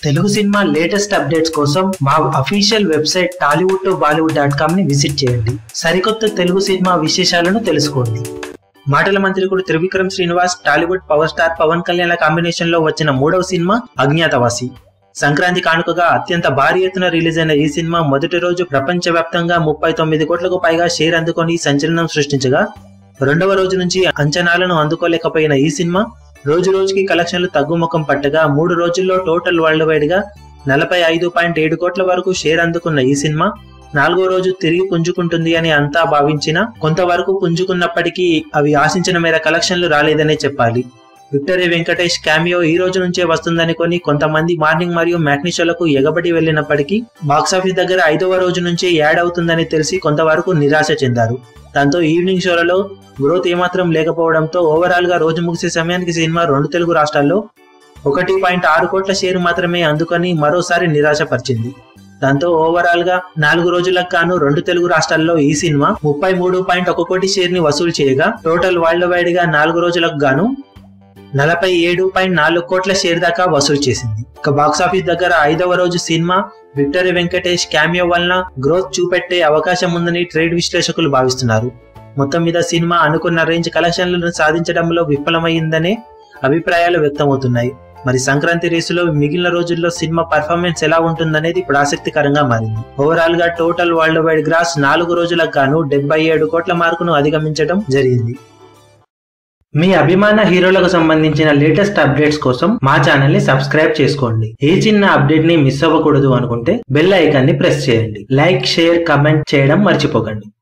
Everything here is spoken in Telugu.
తెలుగు సినిమా లేటెస్ట్ అప్డేట్స్ కోసం మా official website Tollywood to Bollywood dot com ని విజిట్ చేయండి సరికొత్త తెలుగు సినిమా విశేషాలను తెలుసుకోండి మాటల మంత్రికుడు Trivikram Srinivas Tollywood power star Pawan Kalyan combination లో వచ్చిన మూడవ సినిమా అజ్ఞాతవాసి సంక్రాంతి కానుకగా అత్యంత భారీ ఎత్తున రిలీజ్ అయిన ఈ సినిమా మొదటి రోజు ప్రపంచవ్యాప్తంగా ముప్పై తొమ్మిది కోట్లకు పైగా షేర్ అందుకొని సంచలనం సృష్టించగా రెండవ రోజు నుంచి అంచనాలను అందుకోలేకపోయిన ఈ సినిమా రోజు రోజుకి కలెక్షన్లు తగ్గుముఖం పట్టగా మూడు రోజుల్లో టోటల్ వరల్డ్ వైడ్ గా నలభై ఐదు పాయింట్ ఏడు కోట్ల వరకు షేర్ అందుకున్న ఈ సినిమా నాలుగో రోజు తిరిగి పుంజుకుంటుంది అని అంతా భావించినా కొంతవరకు పుంజుకున్నప్పటికీ అవి ఆశించిన మేర కలెక్షన్లు రాలేదనే చెప్పాలి విక్టరీ వెంకటేష్ క్యామియో ఈ రోజు నుంచే వస్తుందని కొని కొంతమంది మార్నింగ్ మరియు మ్యాట్నీ షోలకు ఎగబడి వెళ్లినప్పటికీ బాక్సాఫీస్ దగ్గర ఐదవ రోజు నుంచే యాడ్ అవుతుందని తెలిసి కొంతవరకు నిరాశ చెందారు దాంతో ఈవినింగ్ షోలలో గ్రోత్ ఏమాత్రం లేకపోవడంతో ఓవరాల్ గా రోజు ముగిసే సమయానికి సినిమా రెండు తెలుగు రాష్ట్రాల్లో ఒకటి పాయింట్ ఆరు కోట్ల షేర్ మాత్రమే అందుకొని మరోసారి నిరాశపరిచింది దాంతో ఓవరాల్ గా నాలుగు రోజులకు గాను రెండు తెలుగు రాష్ట్రాల్లో ఈ సినిమా ముప్పై మూడు పాయింట్ ఒక కోటి షేర్ ని వసూలు చేయగా టోటల్ వరల్డ్ వైడ్ గా నాలుగు రోజులకు గాను నలభై ఏడు పాయింట్ నాలుగు కోట్ల షేర్ దాకా వసూలు చేసింది ఇక బాక్సాఫీస్ దగ్గర ఐదవ రోజు సినిమా విక్టరీ వెంకటేష్ క్యామియో వలన గ్రోత్ చూపెట్టే అవకాశం ఉందని ట్రేడ్ విశ్లేషకులు భావిస్తున్నారు మొత్తం మీద సినిమా అనుకున్న రేంజ్ కలెక్షన్లను సాధించడంలో విఫలమైందనే అభిప్రాయాలు వ్యక్తమవుతున్నాయి మరి సంక్రాంతి రేసులో మిగిలిన రోజుల్లో సినిమా పర్ఫార్మెన్స్ ఎలా ఉంటుందనేది ఇప్పుడు ఆసక్తికరంగా మారింది ఓవరాల్ గా టోటల్ వరల్డ్ వైడ్ గ్రాస్ నాలుగు రోజులకు గాను డెబ్బై ఏడు కోట్ల మార్కును అధిగమించడం జరిగింది మీ అభిమాన హీరోలకు సంబంధించిన లేటెస్ట్ అప్డేట్స్ కోసం మా ఛానల్ ని సబ్స్క్రైబ్ చేసుకోండి ఏ చిన్న అప్డేట్ ని మిస్ అవ్వకూడదు అనుకుంటే బెల్ ఐకాన్ ని ప్రెస్ చేయండి లైక్ షేర్ కమెంట్ చేయడం మర్చిపోకండి